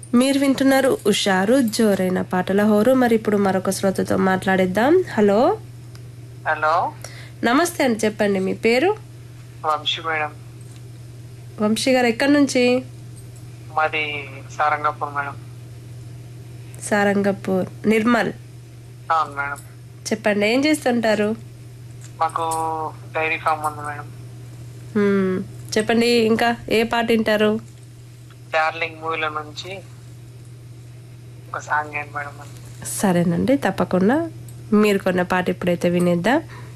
మీరు వింటున్నారు ఉషారు జోరైన పాటల హోరు మరి ఇప్పుడు మరొక శ్రోతతో మాట్లాడిద్దాం హలో హలో నమస్తే అండి చెప్పండి మీ పేరు వంశీ మేడం వంశీ గారు ఎక్కడి నుంచి మాది సారంగపూర్ మేడం సారంగపూర్ నిర్మల్ అవును మేడం చెప్పండి ఏం చేస్తుంటారు మాకు డైరీ ఫామ్ ఉంది మేడం హ్మ్, చెప్పండి ఇంకా ఏ పాట వింటారు డార్లింగ్ మూవీలో నుంచి ఒక సాంగ్ ఏంటి మేడం సరేనండి తప్పకుండా మీరు కొన్న పాట ఇప్పుడైతే వినేద్దాం